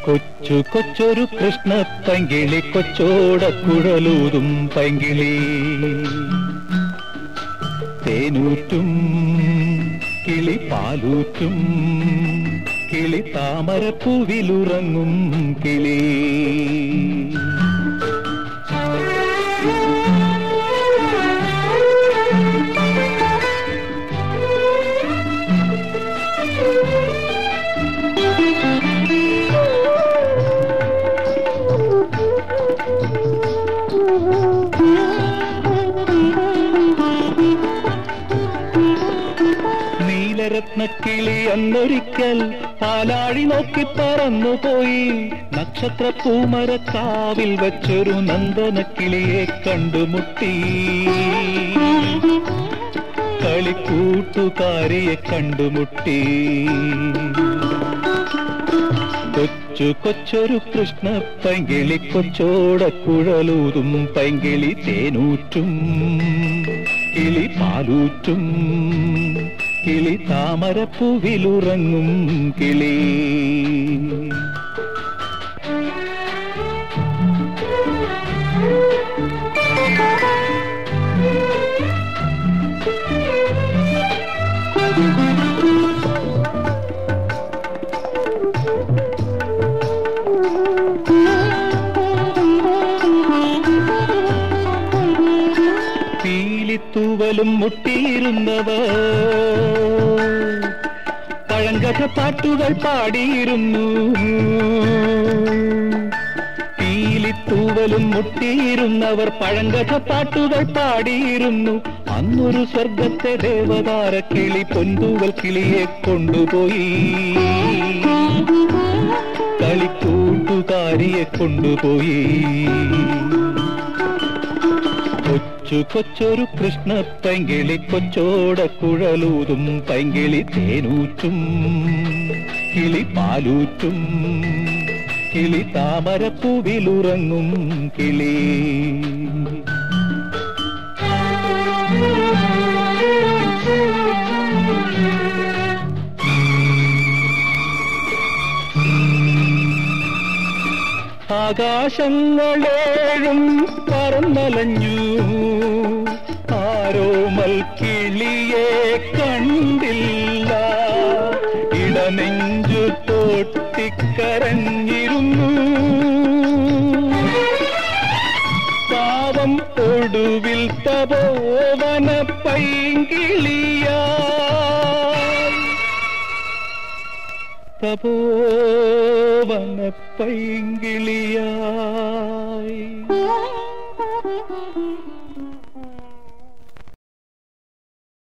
കൊച്ചു കൊച്ചൊരു കൃഷ്ണ പൈങ്കിളി കൊച്ചോട കുഴലൂതും പൈങ്കിളി തേനൂറ്റും കിളി പാലൂറ്റും കിളി താമരപ്പൂവിലുറങ്ങും കിളി നീലരത്നക്കിളി അന്നൊരിക്കൽ പാലാഴി നോക്കി പറന്നുപോയി നക്ഷത്ര പൂമരക്കാവിൽ വെച്ചൊരു നന്ദനക്കിളിയെ കണ്ടുമുട്ടി കളിക്കൂട്ടുകാരിയെ കണ്ടുമുട്ടി കൊച്ചു കൊച്ചൊരു കൃഷ്ണ പൈങ്കിളി കൊച്ചോട കുഴലൂതും പൈങ്കിളി തേനൂറ്റും കിളി പാലൂറ്റും കിളി താമരപ്പൂവിലുറങ്ങും കിളി പീലിത്തൂവലും മുട്ടിയിരുന്നവർ പഴങ്കഥ പാട്ടുകൾ പാടിയിരുന്നു പീലിത്തൂവലും മുട്ടിയിരുന്നവർ പഴങ്കഥ പാട്ടുകൾ പാടിയിരുന്നു അന്നൊരു സ്വർഗത്തെ ദേവതാര കിളി പൊന്തൂവൽ കിളിയെ കൊണ്ടുപോയി കളിക്കൂട്ടുകാരിയെ കൊണ്ടുപോയി കൊച്ചു കൊച്ചൊരു കൃഷ്ണ പൈങ്കിളി കൊച്ചോട കുഴലൂതും പൈങ്കിളി തേനൂറ്റും കിളി പാലൂറ്റും കിളി താമരപ്പൂവിലുറങ്ങും കിളി ആകാശങ്ങളേഴും പറന്നലഞ്ഞു ആരോമൽ കിളിയെ കണ്ടില്ല ഇടനെഞ്ചു പൊട്ടിക്കരഞ്ഞിരുന്നു പാവം ഒടുവിൽ തപോവന പൈങ്കിളിയാ തപോവന പൈങ്കിളിയാ